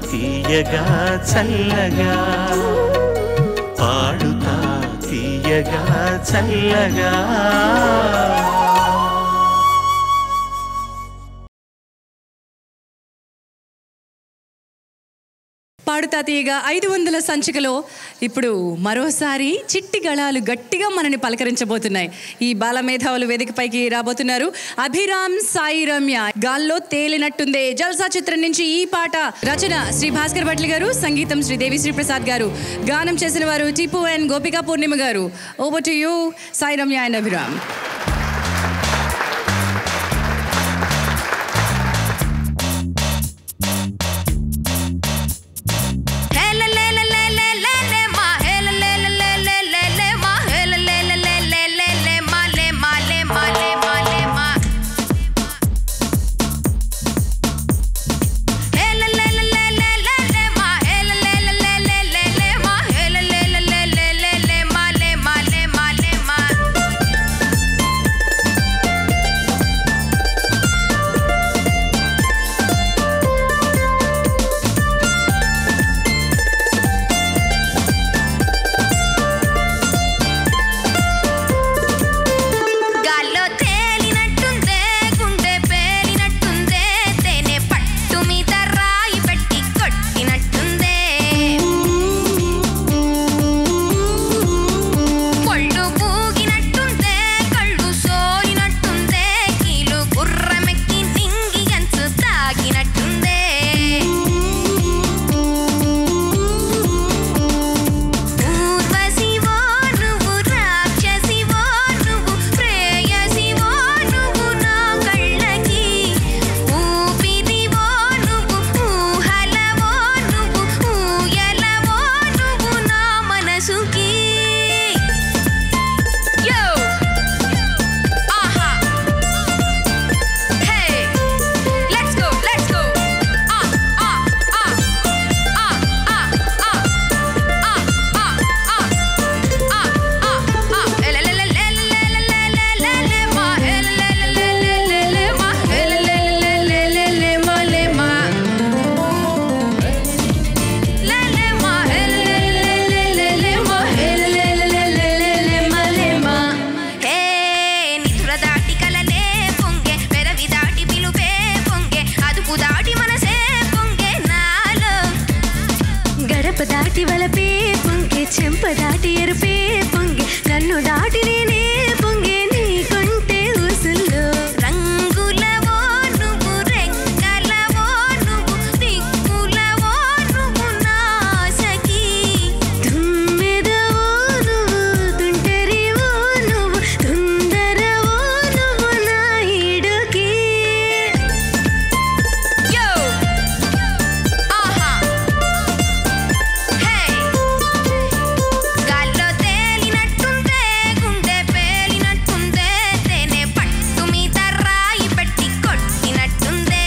తీయగా చల్లగా పాడుతా తీయగా చల్లగా పాడుతా తీయగా ఐదు వందల సంచికలో ఇప్పుడు మరోసారి చిట్టి గళాలు గట్టిగా మనని పలకరించబోతున్నాయి ఈ బాల మేధావులు వేదికపైకి రాబోతున్నారు అభిరామ్ సాయి రమ్య గాల్లో తేలినట్టుందే జల్సా చిత్రం నుంచి ఈ పాట రచన శ్రీ భాస్కర్ భట్లి గారు సంగీతం శ్రీ దేవిశ్రీ ప్రసాద్ గారు గానం చేసిన వారు టిపు and Gopika Purnima garu over to you Sai Ramya and Abhiram గాల్లో తేలినట్టుందే గుండె పేలినట్టుందే తేనె పట్టు మీద రాయి పెట్టి కొట్టినట్టుందే కొళ్ళు పూగినట్టుందే కళ్ళు సోలినట్టుందే కీలు గుర్రమెక్కి నింగి ఎంచు తాగినట్టుందే ఊర్వశివో నువ్వు రాక్షసివో నువ్వు ప్రేయసివో నువ్వు నా కళ్ళకి ఊపిరివో నువ్వు ఊహలవో నువ్వు ఊయలవో నువ్వు నా మనసుకి యో ఆహా hey let's go let's go ఆ ఆ ఆ ఆ ఆ ఆ దాటి మనసే పొంగే నాలో గడప దాటి వలపే పొంగే చెంప దాటి ఎరుపే పొంగే నన్ను దాటి నేనే పొంగే నీ కొంటే ఊసుల్లో రంగులవో నువ్వు రెక్కలవో నువ్వు దిక్కులవో నువ్వు నాశకి తుమ్మెదవో నువ్వు తుంటరివో నువ్వు తుందరవో నువ్వు నా ఇడుకి యో ఆహా హే గాల్లో తేలినట్టుందే గుండె పేలినట్టుందే తేనె పట్టు మీద రాయి పెట్టి కొట్టినట్టుందే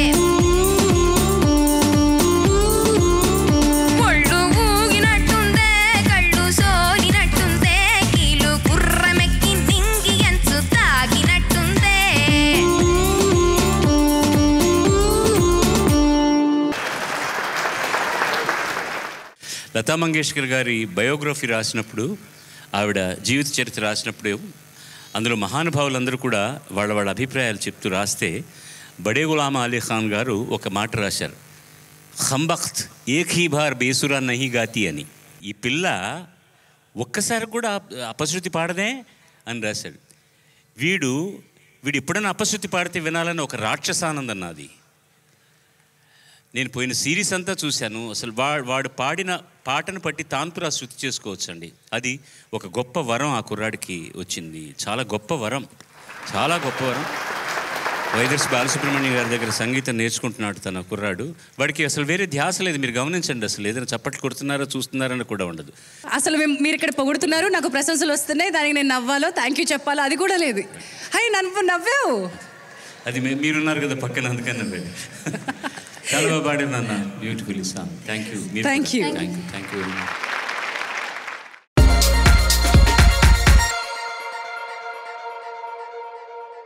ఒళ్ళు ఊగినట్టుందే కళ్ళు సోలినట్టుందే కీలు గుర్రమెక్కి నింగి ఎంచు తాగినట్టుందే లతా మంగేష్కర్ గారి బయోగ్రఫీ రాసినప్పుడు ఆవిడ జీవిత చరిత్ర రాసినప్పుడు అందులో మహానుభావులందరూ కూడా వాళ్ళ వాళ్ళ అభిప్రాయాలు చెప్తూ రాస్తే బడే గులాం అలీ ఖాన్ గారు ఒక మాట రాశారు హంబఖ్త్ ఏక్ హీ బార్ బేసురా నహి గాతి అని ఈ పిల్ల ఒక్కసారి కూడా అప- అపశృతి పాడదే అని రాశాడు వీడు వీడు ఎప్పుడైనా అపశృతి పాడితే వినాలని ఒక రాక్షసానందం నాది నేను పోయిన సిరీస్ అంతా చూశాను అసలు వా వాడు పాడిన పాటను బట్టి తాన్పురా శృతి చేసుకోవచ్చండి అది ఒక గొప్ప వరం ఆ కుర్రాడికి వచ్చింది చాలా గొప్ప వరం చాలా గొప్ప వరం వైదర్స్ బాలసుబ్రహ్మణ్యం గారి దగ్గర సంగీతం నేర్చుకుంటున్నాడు తన కుర్రాడు వాడికి అసలు వేరే ధ్యాస లేదు మీరు గమనించండి అసలు ఏదైనా చప్పట్లు కొడుతున్నారో చూస్తున్నారని కూడా ఉండదు అసలు మేము- మీరు ఇక్కడ పొగుడుతున్నారు నాకు ప్రశంసలు వస్తున్నాయి దానికి నేను నవ్వాలో థ్యాంక్ యూ చెప్పాలో అది కూడా లేదు హై నవ్వు నవ్వావు అది మీ- మీరున్నారు కదా పక్కన అందుకని నవ్వాడు. చాలా బాగా పాడారు నాన్న beautiful song thank you Thank you. Thank you thank you very much